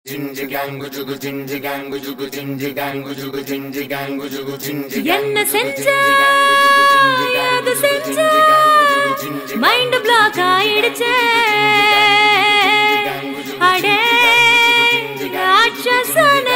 என்ன செஞ்ச அது செஞ்ச மைண்ட் பிளாக் ஆயிடுச்சு அடே ராட்சசன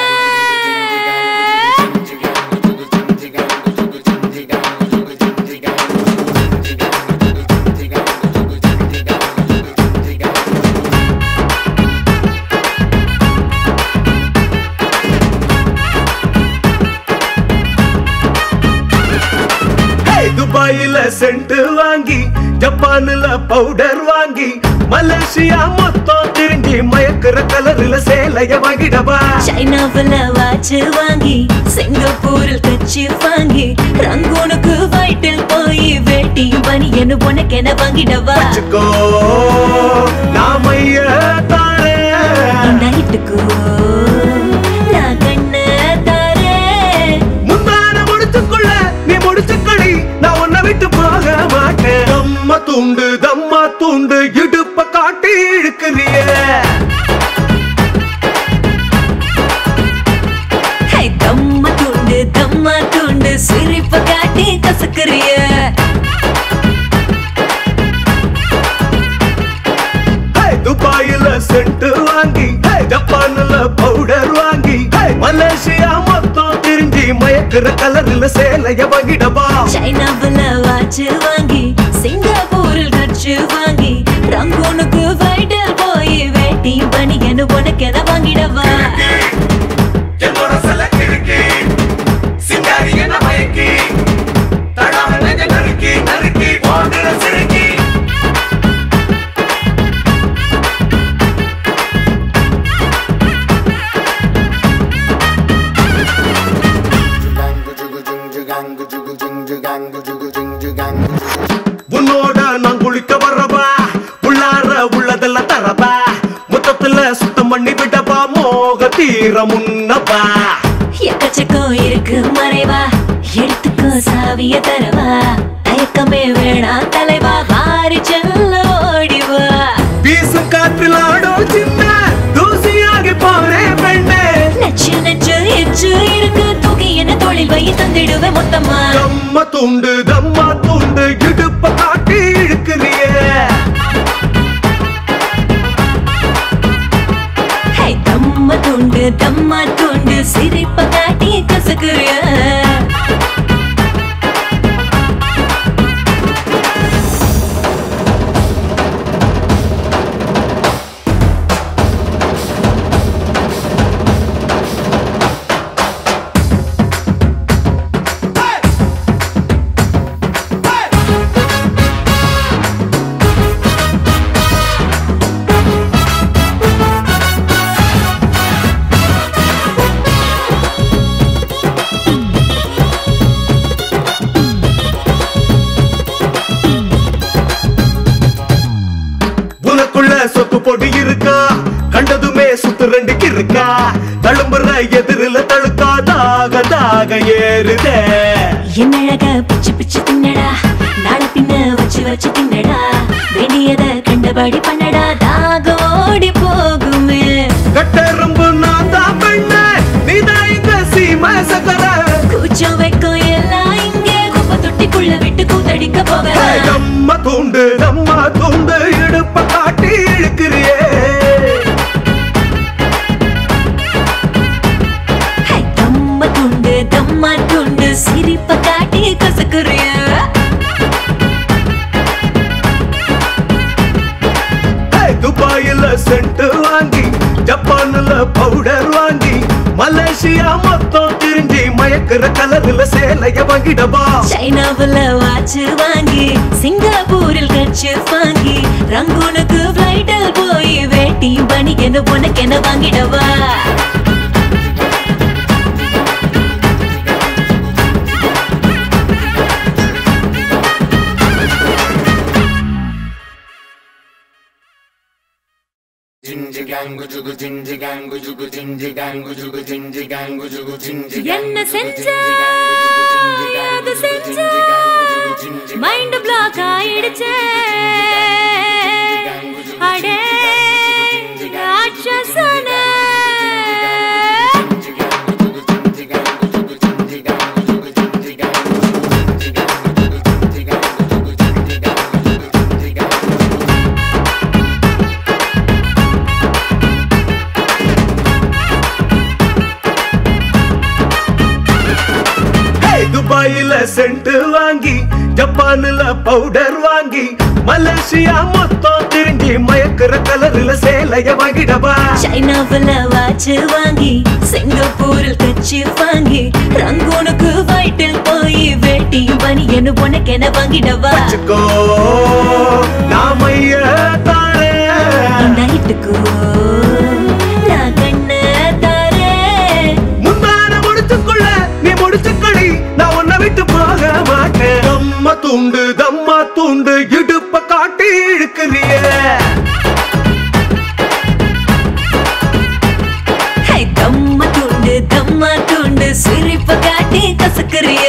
ஹேய், துபாயில சென்ட் வாங்கி ஜப்பான்ல பவுடர் வாங்கி மலேசியா மொத்தம் திரும்பி மயக்கிற கலர்ல சேலைய வாங்கிடவா சைனாவுல வாட்ச் வாங்கி சிங்கப்பூரில் தச்சு வாங்கி ரங்கூனுக்கு வயிற்றில் போய் வேட்டியும் பனியனு உனக்கென வாங்கிடவா வச்சுக்கோ நாமைய தாரேன் நைட்டுக்கு நான் கண்ண தாரேன் முந்தான முடிச்சுக்குள்ள நீ முடிச்சுக்கடி நான் உன்னை விட்டு போக மாட்டேன் தம்மா துண்டு தம்மா துண்டு இடுப்ப காட்டி இழுக்கிறிய ஹே, தம்ம துண்டு தம்மா துண்டு சிரிப்ப காட்டி கசக்குறிய ஹேய், துபாயில சென்ட் வாங்கி ஹேய், ஜப்பான்ல பவுடர் வாங்கி ஹேய், மலேசியா மொத்தம் திரும்பி மயக்கிற கலர்ல சேலைய வாங்கிடவா சைனாவுல வாட்ச் வாங்கி சிங்கப்பூரில் கச்சு வாங்கி ரங்கூனுக்கு வயிற்றில் போய் வேட்டியும் பனியனு உனக்கென வாங்கிடவா என்னோட செலக்ட் இருக்கு சிங்காரி என்ன மயக்கி தடாம நெஞ்ச நறுக்கி நறுக்கி போகிற சிறுக்கி உன்னோட நான் குளிக்க வரவா உள்ளார உள்ளதெல்லாம் தரவா மொத்தத்துல சுத்தம் பண்ணி விடவா மோக தீர முன்னவா எக்கச்சக்கம் இருக்கு மறைவா எடுத்துக்கோ சாவிய தரவா தயக்கமே வேணாம் தலைவா வாரி செல்ல ஓடிவா வீசும் காற்றில் ஆடும் சின்ன தூசியாகி போறே பெண்ணே நச்சு நச்சு எச்சு இருக்கு தூக்கி என்ன தொழில் வை தந்திடுவேன் மொத்தமா தம்ம துண்டு தம்மா துண்டு இடுப்ப காட்டி இழுக்கிறியே ஹே, தம்ம துண்டு தம்மா துண்டு சிரிப்ப காட்டி கசக்குறிய உனக்குள்ள சொத்து பொடி இருக்கா கண்டதுமே சுத்து ரெண்டுக்கு இருக்கா தழும்புற எதிரில தழுக்கா தாக தாக ஏறுதே என்னழக பிச்சு பிச்சு தின்னடா நாள பின்ன வச்சு வச்சு தின்னடா வேண்டியத கண்டபடி பண்ணடா தாக ஓடி போகுமே கட்டெரும்பு நான் தான் பெண்ண நீதான் இங்க சீம சகல கூச்சம் வைக்கும் எல்லாம் இங்கே குப்பை தொட்டிக்குள்ள விட்டு கூத்தடிக்க போக நம்ம தூண்டு நம்ம தூண்டு இடுப்ப காட்டி இழுக்கிறியே ஹை, தம்ம துண்டு தம்மா துண்டு சிரிப்ப காட்டி கசக்குறிய ஹேய், துபாயில சென்ட் வாங்கி ஜப்பான்ல பவுடர் வாங்கி மலேசியா மொத்தம் திரும்பி மயக்கிற கலர்ல சேலைய வாங்கிடவா சைனாவுல வாட்ச் வாங்கி சிங்கப்பூரில் கச்சு வாங்கி ரங்கூனுக்கு பிளைட்டில் போய் வேட்டியும் பனியனு உனக்கென வாங்கிடவா என்ன செஞ்ச அது செஞ்ச மைண்ட் பிளாக் ஆயிடுச்சு அடே ராட்சசன சென்ட் வாங்கி ஜப்பான்ல பவுடர் வாங்கி மலேசியா மொத்தம் திரிஞ்சி மயக்கிற கலர்ல சேலைய வாங்கிடவா சைனாவுல வாட்ச் வாங்கி சிங்கப்பூரில் கச்சி வாங்கி ரங்கூனுக்கு வயிற்றில் போய் வேட்டி பனியனு உனக்கு என்ன வாங்கிடவா வச்சுக்கோ நாமைய தாரேன் நைட்டுக்கு நான் கண்ண தாரேன் முந்தான முடிச்சுக்குள்ள நீ முடிச்சுக்கடி நான் உன்னை விட்டு போக மாட்டேன் தம்மா தூண்டு தம்மா தூண்டு இடுப்ப காட்டி இழுக்கிறிய ஹை, தம்ம துண்டு தம்மா துண்டு சிரிப்ப காட்டி கசக்குறிய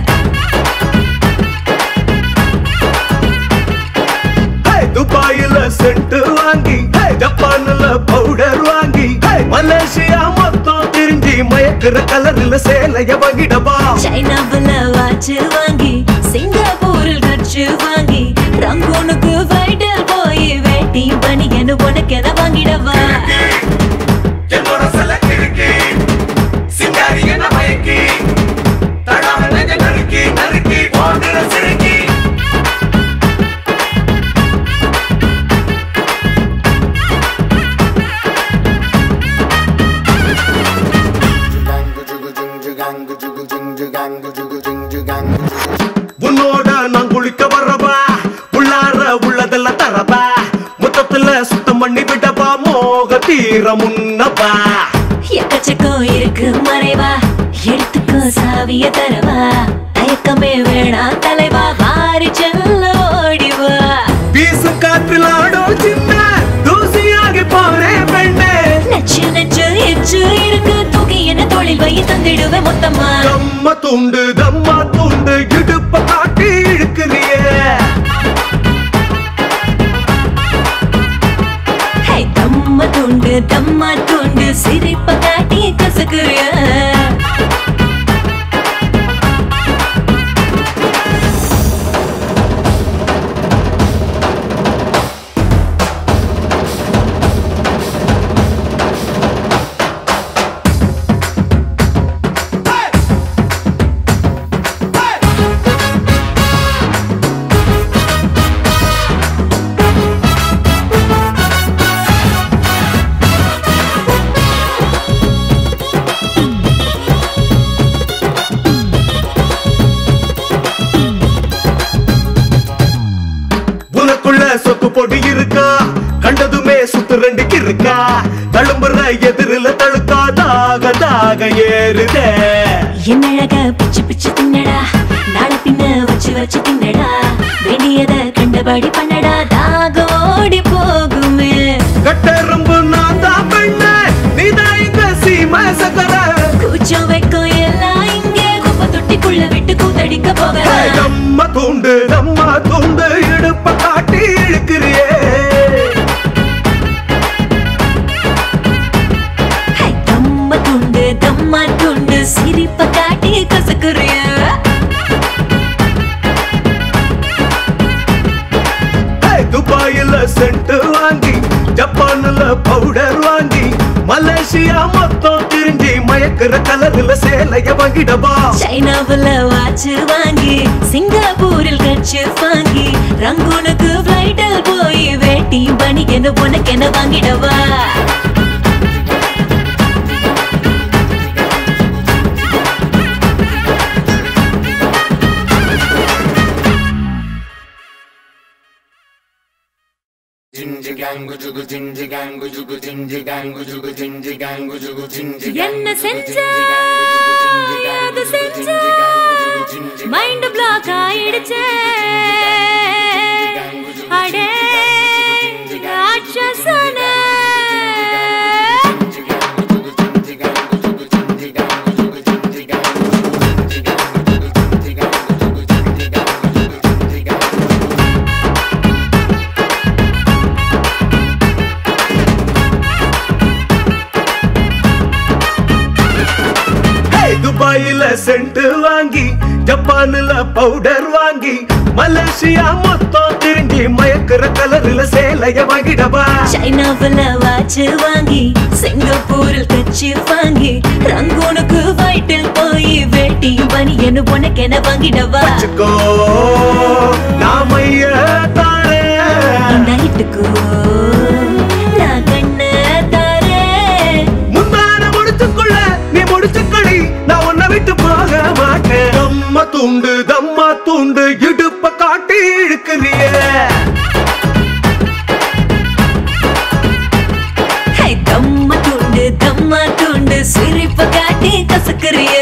துபாயில சென்ட் வாங்கி ஹே, ஜப்பான்ல பவுடர் வாங்கி ஹே, மலேசியா மொத்தம் திரிஞ்சி மயக்கிற கலர்ல சேலைய வாங்கிடவா சைனாவுல வாட்ச் வாங்கி சிங்கப்பூரில் கச்சு வாங்கி ரங்கூனுக்கு வயிற்றில் போய் வேட்டி பனியனு உனக்கு என்ன வாங்கிடவா என்னோட சில கிறுக்கி சிங்காரி என்ன மயக்கி தடாம நெஞ்ச நறுக்கி நறுக்கி போடுற சிறுக்கி உன்னோட நான் குளிக்க வரவா உள்ளார உள்ளதெல்லாம் தரவா மொத்தத்துல சுத்தம் பண்ணி விடவா மோக தீர முன்னவா எக்கச்சக்கம் இருக்கு மறைவா எடுத்துக்கோ சாவிய தரவா தயக்கமே வேணாம் தலைவா வாரி செல்ல ஓடிவா வீசும் காற்றில் ஆடும் சின்ன தூசியாகி போறேன் பெண்ணே நச்சு நச்சு எச்சு இருக்கு தூக்கி என்ன தொழில் வை தந்திடுவேன் மொத்தமா தம்ம துண்டு தம்மா துண்டு இடுப்ப காட்டி இழுக்கிறியே ஹே தம்ம துண்டு தம்மா துண்டு சிரிப்ப காட்டி கசக்குறிய உனக்குள்ள சொக்கு பொடி இருக்கா கண்டதுமே சுத்து ரெண்டுக்கு இருக்கா தழும்புற எதிரில தழுக்கா தாக தாக ஏறுதே என்னழக பிச்சு பிச்சு தின்னடா நாளை பின்ன வச்சு வச்சு தின்னடா வேண்டியத கண்டபடி பண்ணடா தாக ஓடி போகுமே கட்டெரும்பு நான் தான் பெண்ண நீதான் இங்க சீம சக்கர கூச்சம் வைக்கும் எல்லாம் இங்கே குப்பை தொட்டிக்குள்ள விட்டு கூத்தடிக்க போக நம்ம தூண்டு நம்ம தூண்டு இடுப்ப காட்டி இழுக்கிறியே ஹை, தம்ம துண்டு தம்மா துண்டு சிரிப்ப காட்டி கசக்குறிய ஹே, துபாயில சென்ட் வாங்கி ஜப்பான்ல பவுடர் வாங்கி மலேசியா மொத்தம் திரிஞ்சி மயக்கிற கலர்ல சேலைய வாங்கிடவா சைனாவுல வாட்ச் வாங்கி சிங்கப்பூரில் கச்சு வாங்கி ரங்கூனுக்கு ஃபிளைட்டில் போய் வேட்டி பனியனு உனக்கு என்ன வாங்கிடவா என்ன செஞ்ச அது செஞ்ச மைண்ட் பிளாக் ஆயிடுச்சே அடே ராட்சசனே ஹே, துபாயில சென்ட் வாங்கி ஜப்பான்ல பவுடர் வாங்கி மலேசியா மொத்தம் திரும்பி மயக்கிற கலர்ல சேலைய வாங்கிடவா சைனாவுல வாட்ச் வாங்கி சிங்கப்பூரில் கட்சி வாங்கி ரங்கூனுக்கு வயிற்றில் போய் வேட்டி பனியனு உனக்கென வாங்கிடவா வச்சுக்கோ நாமைய தாரே நைட்டுக்கு நான் கண்ண தாரேன் முந்தான முடிச்சுக்குள்ள நீ முடிச்சுக்கடி நான் உன்னை விட்டு போக மாட்டேன் தம்ம துண்டு தம்மா துண்டு இடுப்ப காட்டி இழுக்கிறிய ஹை, தம்ம துண்டு தம்மா துண்டு சிரிப்ப காட்டி கசக்குறிய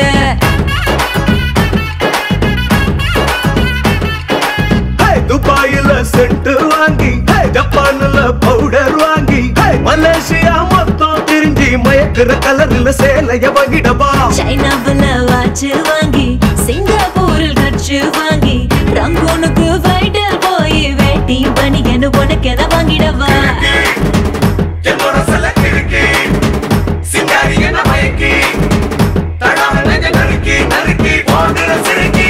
ஹே, துபாயில சென்ட் வாங்கி ஹே, ஜப்பான்ல பவுடர் வாங்கி ஹே, மலேசியா மொத்தம் திரிஞ்சி மயக்கிற கலர்ல சேலைய வாங்கிடவா சைனாவுல வாட்ச் வாங்கி சிங்கப்பூரில் கட்சி வாங்கி ரங்கூனுக்கு வயிற்றில் போய் வேட்டி பனியனு உனக்கென வாங்கிடவா என்னோட செலக்ட் இருக்கு சிங்காரி என்ன மயக்கி தடாம நெஞ்ச நறுக்கி நறுக்கி போகிற சிறுக்கி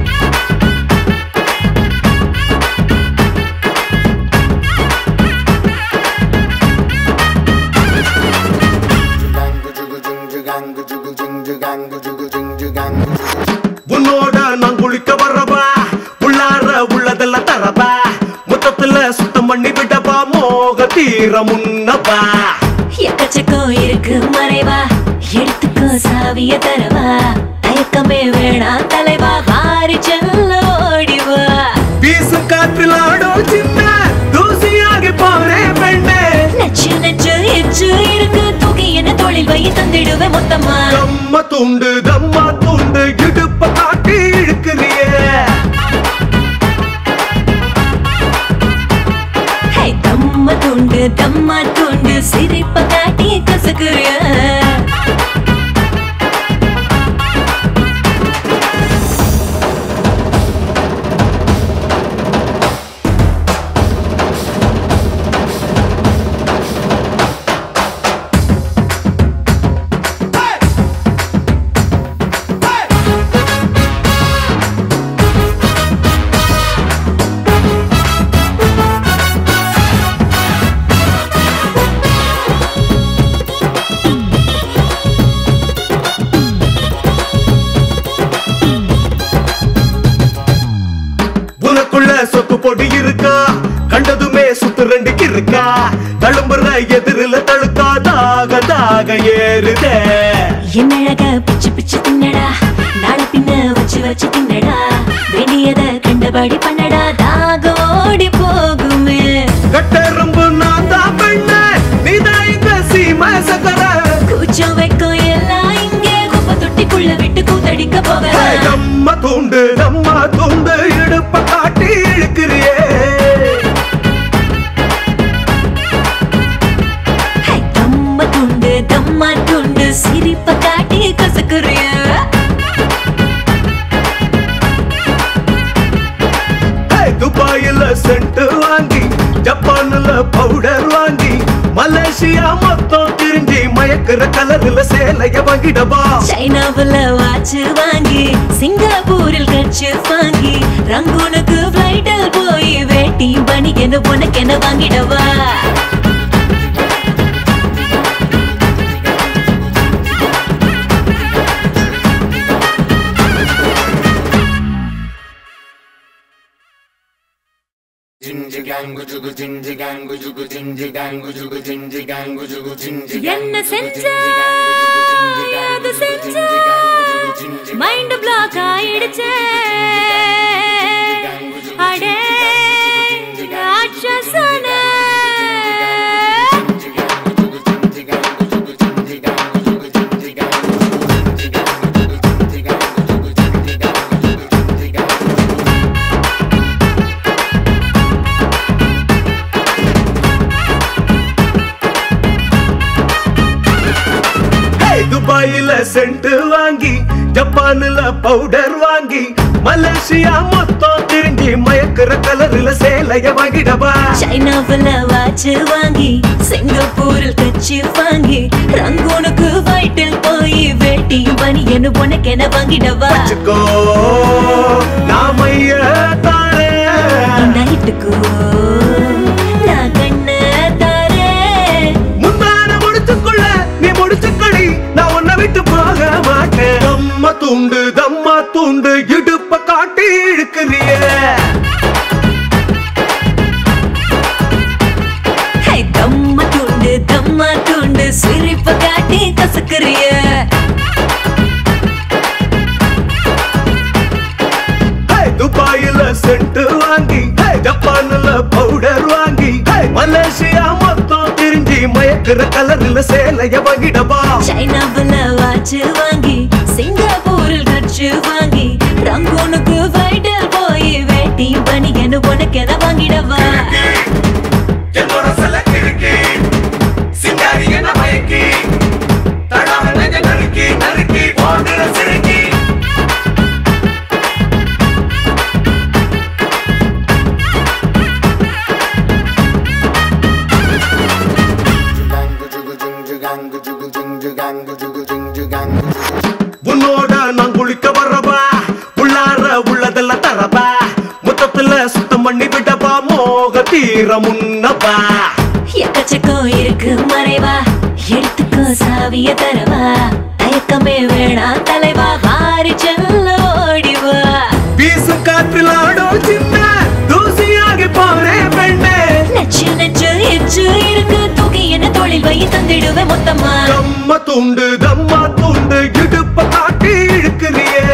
உன்னோட நான் குளிக்க வரவா உள்ளார உள்ளதெல்லாம் தரவா மொத்தத்துல சுத்தம் பண்ணி விடவா மோக தீர முன்னவா எக்கச்சக்கம் இருக்கு மறைவா எடுத்துக்கோ சாவிய தரவா தயக்கமே வேணாம் தலைவா வாரி செல்ல ஓடிவா வீசும் காற்றில் ஆடும் சின்ன தூசியாகி போறே பெண்ணே நச்சு நச்சு எச்சு இருக்கு தூக்கி என்ன தொழில் வை தந்திடுவேன் மொத்தமா தம்ம துண்டு தம்மா துண்டு இடுப்ப காட்டி இழுக்கிறியே ஹை, தம்ம துண்டு தம்மா துண்டு சிரிப்ப காட்டி கசக்குறிய உனக்குள்ள சொத்து பொடி இருக்கா கண்டதுமே சுத்து ரெண்டுக்கு இருக்கா தழும்புற எதிரில தழுக்கா தாக தாக ஏறுதே என்னழக பிச்சு பிச்சு தின்னடா நாள பின்ன வச்சு வச்சு தின்னடா வேண்டியத கண்டபடி பண்ணடா தாக ஓடி போகுமே கட்டெரும்பு நான் தான் பெண்ண நீதான் இங்க சீம சக்கர கூச்சம் வைக்கும் எல்லாம் இங்கே குப்பை தொட்டிக்குள்ள விட்டு கூத்தடிக்க போக நம்ம தூண்டு நம்ம தூண்டு இடுப்ப காட்டி இழுக்கிறியே ஹை, தம்ம துண்டு தம்மா துண்டு சிரிப்ப காட்டி கசக்குறிய ஹே, துபாயில சென்ட் வாங்கி ஜப்பான்ல பவுடர் வாங்கி மலேசியா மொத்தம் திரிஞ்சி மயக்கிற கலர்ல சேலைய வாங்கிடவா சைனாவுல வாட்ச் வாங்கி சிங்கப்பூரில் கட்சி வாங்கி ரங்கூனுக்கு ஃபிளைட்டில் போய் வேட்டி பனியனு உனக்கென வாங்கிடவா என்ன செஞ்ச அது செஞ்ச மைண்ட் பிளாக் ஆயிடுச்சே அடே ராட்சசன ஹே, துபாயில சென்ட் வாங்கி ஜப்பான்ல பவுடர் வாங்கி மலேசியா மொத்தம் திரிஞ்சி மயக்கிற கலர்ல சேலைய வாங்கிடவா சைனாவுல வாட்ச் வாங்கி சிங்கப்பூரில் கட்சி வாங்கி ரங்கூனுக்கு வயிற்றில் போய் வேட்டி பனியனு உனக்கென வாங்கிடவா வச்சுக்கோ நாமைய தாரே நைட்டுக்கு நான் கண்ண தாரேன் முந்தான முடிச்சுக்குள்ள நீ முடிச்சுக்கடி நான் உன்னை விட்டு போக மாட்டேன் தம்மா தூண்டு தம்மா தூண்டு இடுப்ப காட்டி இழுக்கிறிய ஹை தம்ம துண்டு தம்ம துண்டு சிரிப்ப காட்டி கசக்குறிய துபாயில சென்ட் வாங்கி ஹே, ஜப்பான்ல பவுடர் வாங்கி ஹே, மலேசியா மொத்தம் திரிஞ்சி மயக்கிற கலர்ல சேலைய வாங்கிடவா சைனாவுல வாட்ச் வாங்கி சிங்கப்பூரில் கட்சி வாங்கி ரங்கூனுக்கு ஃபைட்டர் போய் வேட்டி பனியனு உனக்கு என வாங்கிடவா என்னோட சில கிறுக்கி சிங்காரி என்ன மயக்கி தடாம நெஞ்ச நறுக்கி நறுக்கி போடுற சிறுக்கி உன்னோட நான் குளிக்க வரவா உள்ளார உள்ளதெல்லாம் தரவா மொத்தத்துல சுத்தம் பண்ணி விடவா மோக தீர முன்னவா எக்கச்சக்கம் இருக்கு மறைவா எடுத்துக்கோ சாவிய தரவா தயக்கமே வேணாம் தலைவா வாரி செல்ல ஓடிவா வீசும் காற்றில் ஆடும் சின்ன தூசியாகி போறேன் பெண்ணே நச்சு நச்சு எச்சு இருக்கு தூக்கி என்ன தொழில் வை தந்திடுவேன் மொத்தமா தம்ம துண்டு தம்மா துண்டு இடுப்ப காட்டி இழுக்கிறியே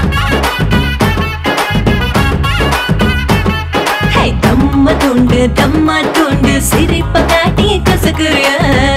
ஹை தம்ம துண்டு தம்ம துண்டு சிரிப்ப காட்டி கசக்குறிய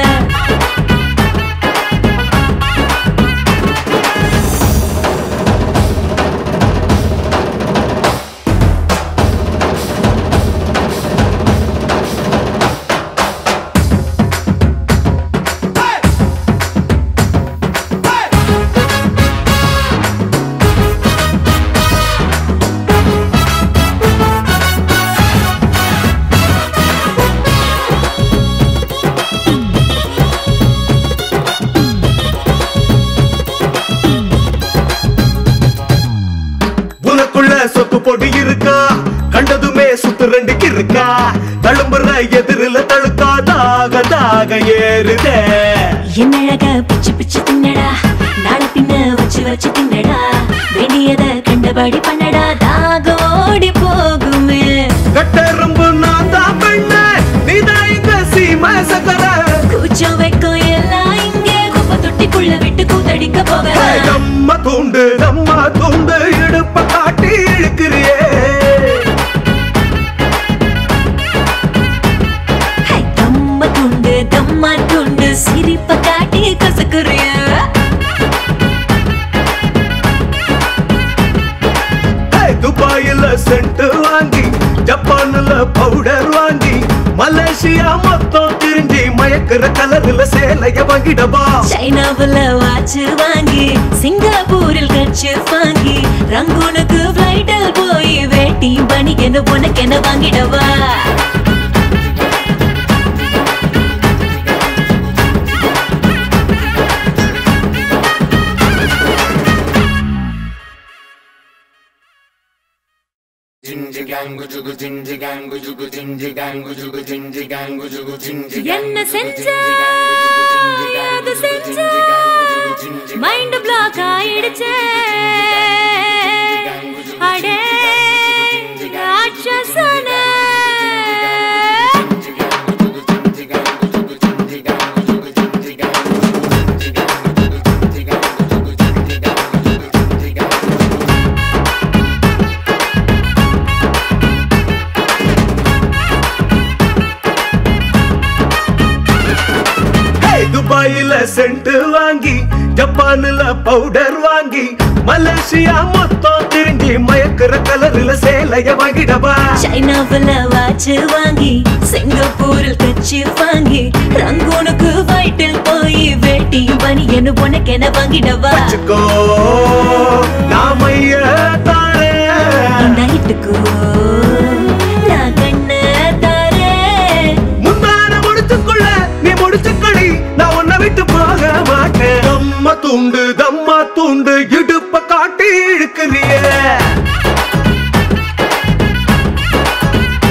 உனக்குள்ள சொத்து பொடி இருக்கா கண்டதுமே சுத்து ரெண்டுக்கு இருக்கா தழும்புற எதிரில தழுக்கா தாக தாக ஏறுதே என்னழக பிச்சு பிச்சு தின்னடா நாள பின்ன வச்சு வச்சு தின்னடா வேண்டியத கண்டபடி பண்ணடா தாகோடி போகுமே கட்டெரும்பு நான் தான் பெண்ண நீதான் இங்க சீம சக்கர கூச்சம் வைக்கும் எல்லாம் இங்கே குப்பை தொட்டிக்குள்ள விட்டு கூத்தடிக்க போக நம்ம தூண்டு நம்ம தூண்டு இடுப்ப காட்டி இழுக்கிறியே ஹை, தம்ம துண்டு தம்ம துண்டு சிரிப்ப காட்டி கசக்குறிய ஹே, துபாயில சென்ட் வாங்கி ஜப்பான்ல பவுடர் வாங்கி மலேசியா மொத்தம் திரிஞ்சி மயக்கிற கலர்ல சேலைய வாங்கிடவா சைனாவுல வாட்ச் வாங்கி சிங்கப்பூரில் கட்சி வாங்கி ரங்கூனுக்கு ஃபிளைட்டில் போய் வேட்டி பனியனு உனக்கு என்ன வாங்கிடவா என்ன செஞ்ச அது செஞ்ச மைண்ட் பிளாக் ஆயிடுச்சே அடே ராட்சசன ஹே, துபாயில சென்ட் வாங்கி ஜப்பான்ல பவுடர் வாங்கி மலேசியா மொத்தம் திரிஞ்சி மயக்கிற கலர்ல சேலைய வாங்கிடவா சைனாவுல வாட்ச் வாங்கி சிங்கப்பூரில் கட்சி வாங்கி ரங்கூனுக்கு ஃபைட்டில் போய் வேட்டி பனியனு உனக்கு என்ன வாங்கிடவா வச்சுக்கோ நாமைய தாரே நைட்டுக்கு நான் கண்ண தாரேன் முந்தான முடிச்சுக்குள்ள நீ முடிச்சுக்கடி நான் உன்னை விட்டு போக மாட்டேன் தம்ம தூண்டு தம்மா தூண்டு இடுப்ப காட்டி இழுக்கிறியே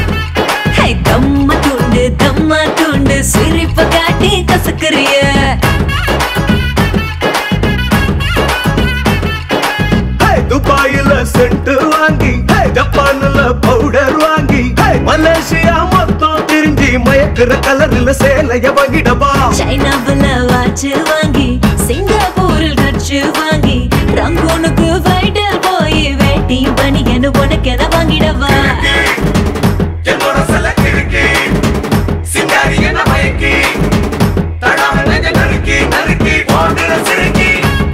கசக்குறிய ஹே, துபாயில சென்ட் வாங்கி ஹே, ஜப்பான்ல பவுடர் வாங்கி ஹே, மலேசியா மொத்தம் திரிஞ்சி மயக்கிற கலர்ல சேலைய வாங்கிடவா சைனாவுல வாட்ச் வாங்கி சிங்கப்பூரில் கட்சி வாங்கி ரங்கூனுக்கு வைடல் போய் வேட்டி பனியனு உனக்கு என வாங்கிடவா என்னோட செலக்ட் இருக்கு சிங்காரி என்ன மயக்கி தடாம நெஞ்ச நறுக்கி நறுக்கி போடுற சிறுக்கி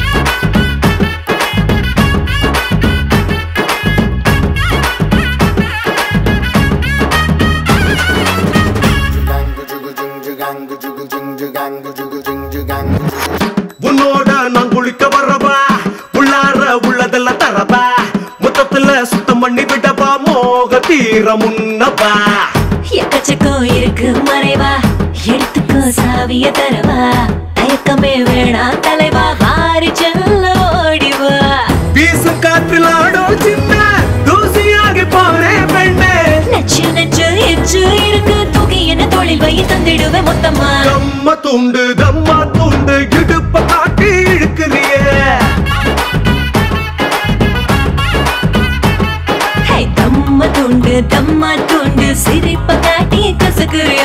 உன்னோட நான் குளிக்க வரவா உள்ளார உள்ளதெல்லாம் தரவா மொத்தத்துல சுத்தம் பண்ணி விடவா மோக தீர முன்னவா எக்கச்சக்கம் இருக்கு மறைவா எடுத்துக்கோ சாவிய தரவா தயக்கமே வேணாம் தலைவா வாரி செல்ல ஓடிவா வீசு காற்றில் ஆடும் சின்ன தூசியாகி போனேன் பெண்ணே நச்சு நச்சு எச்சு இருக்கு தூக்கி என்ன தொழில் வை தந்திடுவேன் மொத்தமா தம்ம துண்டு தம்மா துண்டு இடுப்ப காட்டி இழுக்கிறியே ஹே தம்ம துண்டு தம்மா துண்டு சிரிப்ப காட்டி கசக்குறிய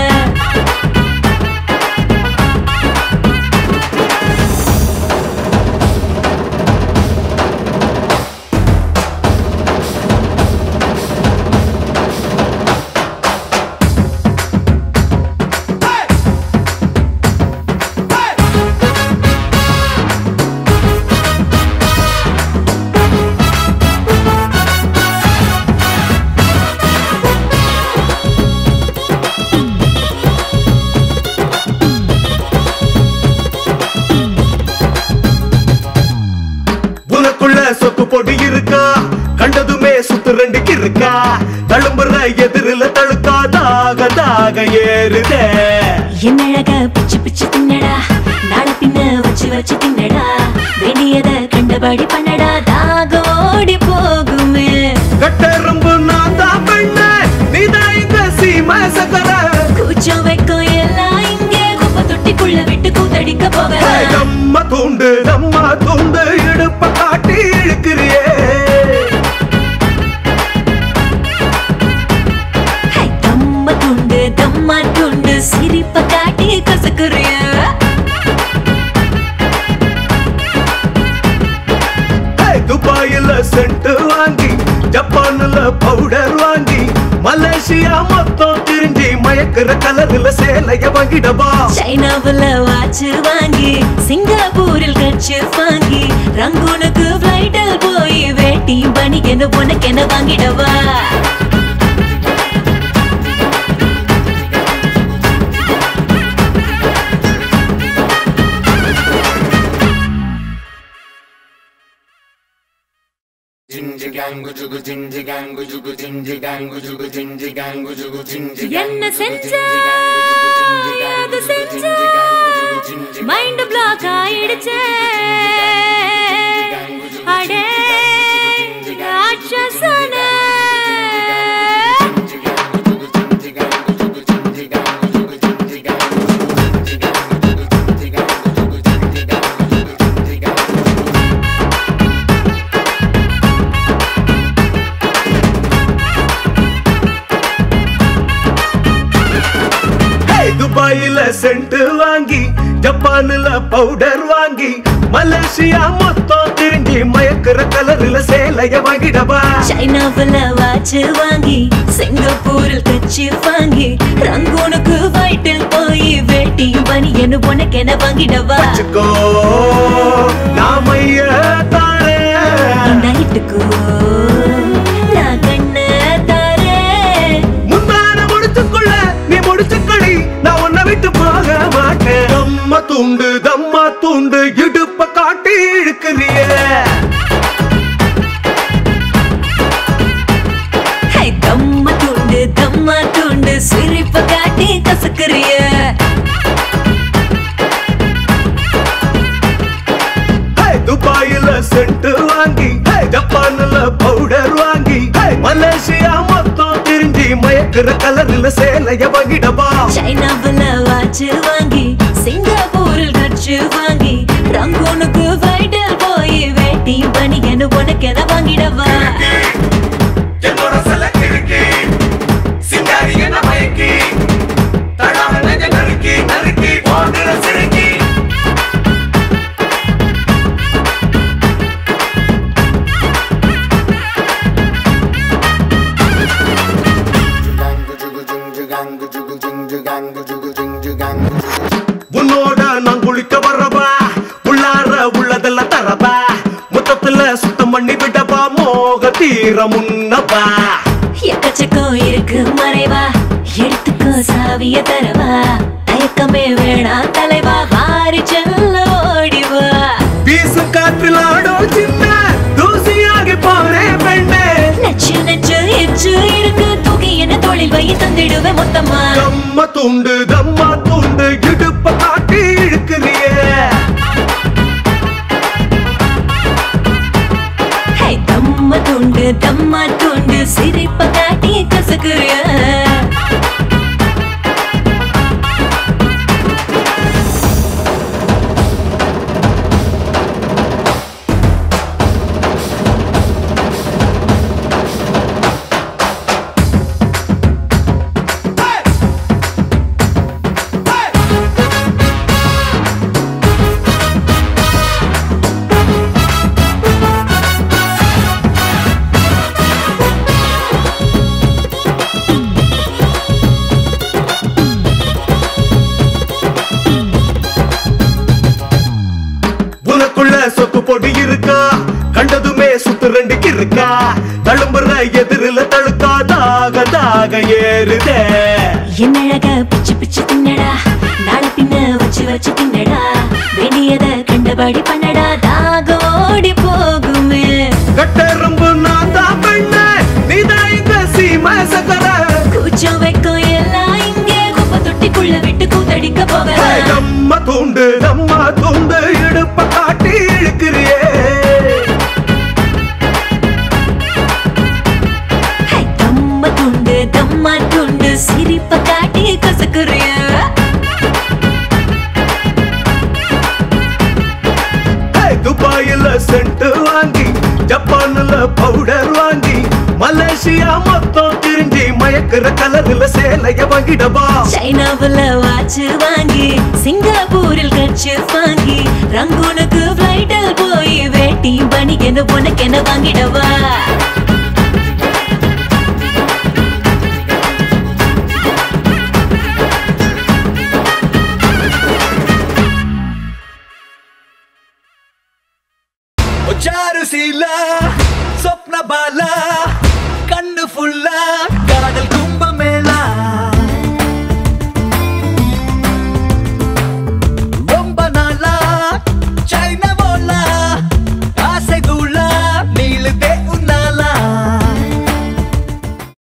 உனக்குள்ள சொத்து பொடி இருக்கா கண்டதுமே சுத்து ரெண்டுக்கு இருக்கா தழும்புற எதிரில தழுக்கா தாக தாக ஏறுதே என்ன அழக பிச்சு பிச்சு தின்னடா நாளை பின்ன வச்சு வச்சு தின்னடா வேண்டியத கண்டபடி பண்ணடா தாக ஓடி போகுமே கட்டெரும்பு நான் தான் பெண்ண நீதான் இங்க சீம சக்கர கூச்சம் வைக்கும் எல்லாம் இங்கே குப்பை தொட்டிக்குள்ள விட்டு கூத்தடிக்க போகலாம் நம்ம தூண்டு நம்ம தூண்டு இடுப்ப காட்டி இழுக்கிறியே ஹை, தம்ம துண்டு தம்மா துண்டு சிரிப்ப காட்டி கசக்குறிய ஹே, துபாயில சென்ட் வாங்கி ஜப்பான்ல பவுடர் வாங்கி மலேசியா மொத்தம் திரிஞ்சி மயக்கிற கலர்ல சேலைய வாங்கிடவா சைனாவுல வாட்ச் வாங்கி சிங்கப்பூரில் கட்சி வாங்கி ரங்கூனுக்கு ஃபிளைட்டில் போய் வேட்டி பனியனு உனக்கு என்ன வாங்கிடவா என்ன செஞ்ச அது செஞ்ச மைண்ட் பிளாக் ஆயிடுச்சு அடே ராட்சசன ஹே, துபாயில சென்ட் வாங்கி ஜப்பான்ல பவுடர் வாங்கி மலேசியா மொத்தம் திரிஞ்சி மயக்கிற கலர்ல சேலைய வாங்கிடவா சைனாவுல வாட்ச் வாங்கி சிங்கப்பூரில் கட்சி வாங்கி ரங்கூனுக்கு வயிற்றில் போய் வேட்டியும் பனியனு உனக்கு என்ன வாங்கிடவா வச்சுக்கோ நாமைய தாரே நைட்டுக்கு நான் கண்ண தாரேன் முன்னால முடிச்சுக்குள்ள நீ முடிச்சுக்கடி நான் உன்னை விட்டு போக மாட்டேன் தம்ம துண்டு தம்மா துண்டு இடுப்ப காட்டி இழுக்கிறியே ஹை, தம்ம துண்டு தம்மா துண்டு சிரிப்ப காட்டி கசக்குறிய ஹே, துபாயில சென்ட் வாங்கி ஹே, ஜப்பான்ல பவுடர் வாங்கி ஹே, மலேசியா மொத்தம் திரிஞ்சி மயக்கிற கலர்ல சேலைய வாங்கிடவா சைனாவுல வாட்ச் வாங்கி சிங்க உன்னோட நான் குளிக்க வரவா உள்ளார உள்ளதெல்லாம் தரவா மொத்தத்துல சுத்தம் பண்ணி விடவா மோக தீர முன்னவா எக்கச்சக்கம் இருக்கு மறைவா எடுத்துக்கோ சாவிய தரவா தயக்கமே வேணாம் தலைவா வாரி செல்ல ஓடிவா வீசும் காற்றில் ஆடும் சின்ன தூசியாகி போனே பெண்ணே நச்சு நச்சு எச்சு இருக்கு தூக்கி என்ன தொழில் வை தந்திடுவேன் மொத்தமா தம்ம துண்டு தம்மா துண்டு இடுப்ப காட்டி இழுக்கிறியே ஹே தம்ம துண்டு தம்மா துண்டு சிரிப்ப காட்டி கசக்குறிய உனக்குள்ள சொத்து பொடி இருக்கா கண்டதுமே சுத்து ரெண்டுக்கு இருக்கா தழும்புற எதிரில தழுக்கா தாக தாக ஏறுதே என்னழக பிச்சு பிச்சு தின்னடா நாள பின்ன வச்சு வச்சு தின்னடா வேண்டியத கண்டபடி பண்ணடா தாக ஓடி போகுமே கட்டெரும்பு நான் தான் பெண்ண நீதான் இங்க சீம சகல கூச்சம் வைக்கும் எல்லாம் இங்கே குப்பை தொட்டிக்குள்ள விட்டு கூத்தடிக்க போகலாம் நம்ம தூண்டு நம்ம தூண்டு இடுப்ப காட்டி இழுக்கிறியே ஹை, தம்ம துண்டு தம்மா துண்டு சிரிப்ப காட்டி கசக்குறிய ஹே, துபாயில சென்ட் வாங்கி ஜப்பான்ல பவுடர் வாங்கி மலேசியா மொத்தம் திரிஞ்சி மயக்கிற கலர்ல சேலைய வாங்கிடவா சைனாவுல வாட்ச் வாங்கி சிங்கப்பூரில் கட்சி வாங்கி ரங்கூனுக்கு பிளைட்டில் போய் வேட்டி பணிக்கென உனக்கென வாங்கிடவா చారు శీల స్వప్న బాల కన్ను ఫుల్ల